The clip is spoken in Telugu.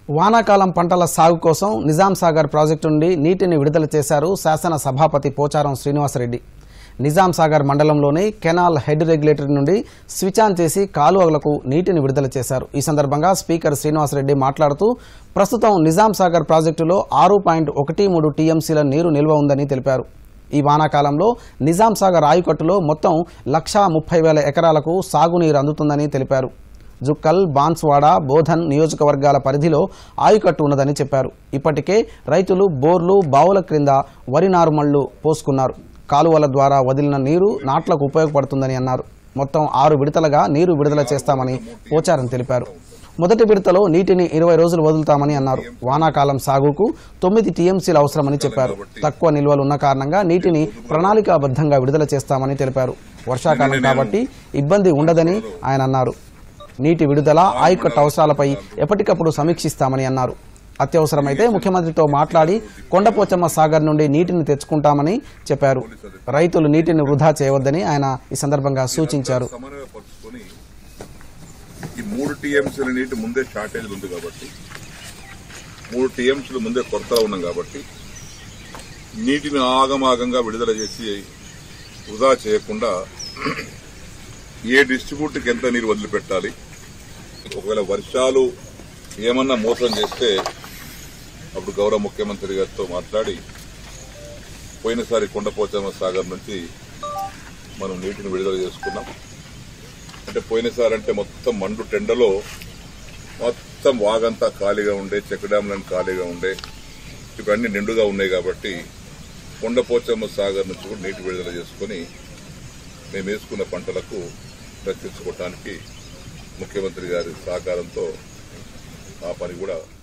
వానాకాలం పంటల సాగు కోసం నిజాం సాగర్ ప్రాజెక్టు నుండి నీటిని విడుదల చేశారు శాసన సభాపతి పోచారం శ్రీనివాసరెడ్డి నిజాం సాగర్ మండలంలోని కెనాల్ హెడ్ రెగ్యులేటర్ నుండి స్విచ్ ఆన్ చేసి కాలువలకు నీటిని విడుదల చేశారు ఈ సందర్భంగా స్పీకర్ శ్రీనివాసరెడ్డి మాట్లాడుతూ ప్రస్తుతం నిజాం సాగర్ ప్రాజెక్టులో ఆరు పాయింట్ ఒకటి మూడు టీఎంసీల నీరు నిల్వ ఉందని తెలిపారు ఈ వానాకాలంలో నిజాం సాగర్ ఆయకట్టులో మొత్తం లక్షా ముప్పై వేల ఎకరాలకు సాగునీరు అందుతుందని తెలిపారు జుక్కల్ బాన్స్వాడ బోధన్ నియోజకవర్గాల పరిధిలో ఆయకట్టు ఉన్నదని చెప్పారు ఇప్పటికే రైతులు బోర్లు బావుల క్రింద వరి నారుమళ్లు పోసుకున్నారు కాలువల ద్వారా వదిలిన నీరు నాట్లకు ఉపయోగపడుతుందని అన్నారు మొత్తం ఆరు విడతలుగా నీరు విడుదల చేస్తామని పోచారం తెలిపారు మొదటి విడతలో నీటిని ఇరవై రోజులు వదులుతామని అన్నారు వానాకాలం సాగుకు తొమ్మిది టీఎంసీలు అవసరమని చెప్పారు తక్కువ నిల్వలు ఉన్న కారణంగా నీటిని ప్రణాళికాబద్ధంగా విడుదల చేస్తామని తెలిపారు వర్షాకాలం కాబట్టి ఇబ్బంది ఉండదని ఆయన అన్నారు నీటి విడుదల ఆయకట్టు అవసరాలపై ఎప్పటికప్పుడు సమీక్షిస్తామని అన్నారు అత్యవసరమైతే ముఖ్యమంత్రితో మాట్లాడి కొండపోచమ్మ సాగర్ నుండి నీటిని తెచ్చుకుంటామని చెప్పారు రైతులు నీటిని వృధా చేయవద్దని ఆయన ఈ సందర్భంగా సూచించారు సమన్వయపరుచుకొని ఈ మూడు టీఎంసీల నీటి ముందే షార్టేజ్ ఉంది కాబట్టి మూడు టీఎంసీలు ముందే కొరతలో ఉన్నాం కాబట్టి నీటిని ఆగమాగంగా విడుదల చేసి వృధా చేయకుండా ఏ డిస్ట్రిబ్యూటర్కి ఎంత నీరు వదిలిపెట్టాలి ఒకవేళ వర్షాలు ఏమన్నా మోసం చేస్తే అప్పుడు గౌరవ ముఖ్యమంత్రి గారితో మాట్లాడి పోయినసారి కొండపోచమ్మ సాగర్ నుంచి మనం నీటిని విడుదల చేసుకున్నాం అంటే పోయినసారి అంటే మొత్తం మండు టెండలో మొత్తం వాగంతా ఖాళీగా ఉండే చెక్ డ్యాంలను ఖాళీగా ఉండే ఇవన్నీ నిండుగా ఉన్నాయి కాబట్టి కొండపోచమ్మ సాగర్ నుంచి కూడా నీటి విడుదల చేసుకుని మేము వేసుకున్న పంటలకు రక్షించుకోవటానికి ముఖ్యమంత్రి గారి సహకారంతో ఆ పని కూడా